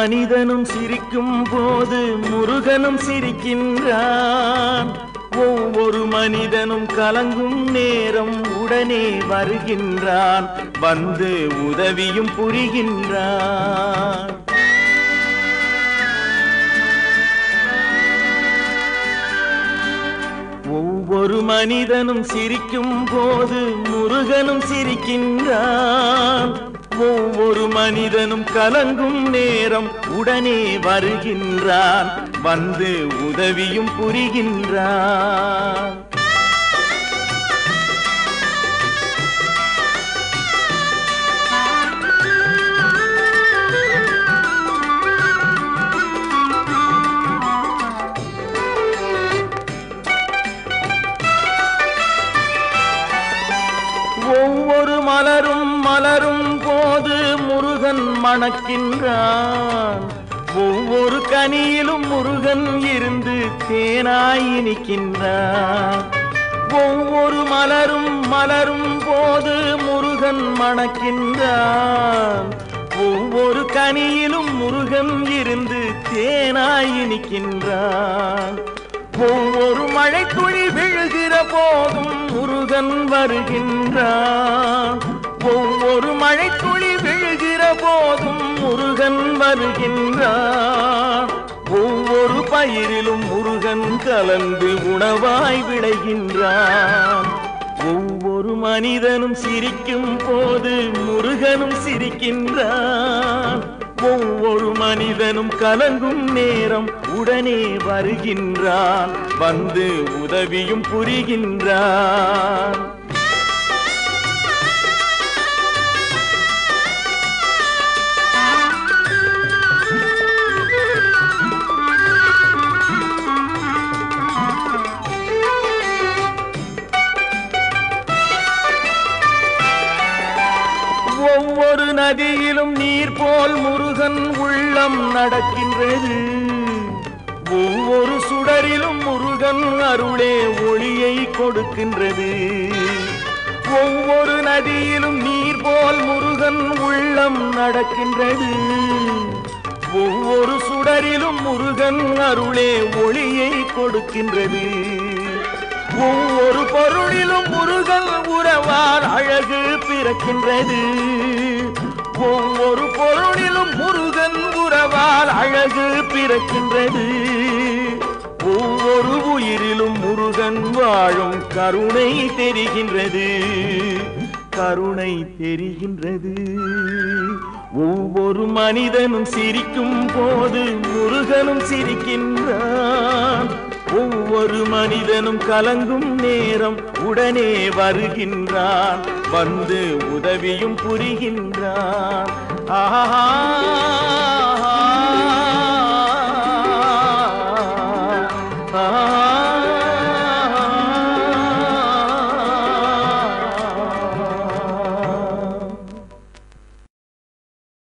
மனிதனும் சிரிக்கும் போது முருகனும் சிரிக்கின்றான் ஒவ்வொரு மனிதனும் கலங்கும் நேரம் உடனே வருகின்றான் வந்து உதவியும் புரிகின்றான் ஒவ்வொரு மனிதனும் சிரிக்கும் போது முருகனும் சிரிக்கின்றான் ஒவ்வொரு மனிதனும் கலங்கும் நேரம் உடனே வருகின்றான் வந்து உதவியும் புரிகின்றான் ஒவ்வொரு மலரும் மலரும் போது முருகன் மணக்கின்றான் ஒவ்வொரு கனியிலும் முருகன் இருந்து தேனாய் இனிக்கின்றான் ஒவ்வொரு மலரும் மலரும் போது முருகன் மணக்கின்றான் ஒவ்வொரு கனியிலும் முருகன் இருந்து தேனாய் இனிக்கின்றான் ஒவ்வொரு மழை துளி விழுகிற போதும் முருகன் வருகின்றான் ஒவ்வொரு மழை துளி விழுகிற போதும் முருகன் வருகின்றான் ஒவ்வொரு பயிரிலும் முருகன் கலந்து உணவாய் விளைகின்றான் ஒவ்வொரு மனிதனும் சிரிக்கும் போது முருகனும் சிரிக்கின்றான் ஒவ்வொரு மனிதனும் கலங்கும் நேரம் உடனே வருகின்றான் வந்து உதவியும் புரிகின்றான் ஒவ்வொரு நதியிலும் நீர் போல் முருகன் உள்ளம் நடக்கின்றது ஒவ்வொரு சுடரிலும் முருகன் அருளே ஒளியை கொடுக்கின்றது ஒவ்வொரு நதியிலும் நீர் போல் முருகன் உள்ளம் நடக்கின்றது ஒவ்வொரு சுடரிலும் முருகன் அருளே ஒளியை கொடுக்கின்றது ஒவ்வொரு பொருளிலும் முருகன் உறவால் அழகு பிறக்கின்றது ஒவ்வொரு பொருளிலும் முருகன் உறவால் அழகு பிறக்கின்றது ஒவ்வொரு உயிரிலும் முருகன் வாழும் கருணை தெரிகின்றது கருணை தெரிகின்றது ஒவ்வொரு மனிதனும் சிரிக்கும் போது முருகனும் சிரிக்கின்றான் ஒவ்வொரு மனிதனும் கலங்கும் நேரம் உடனே வருகின்றான் வந்து உதவியும் புரிகின்றான் ஆஹா ஆஹா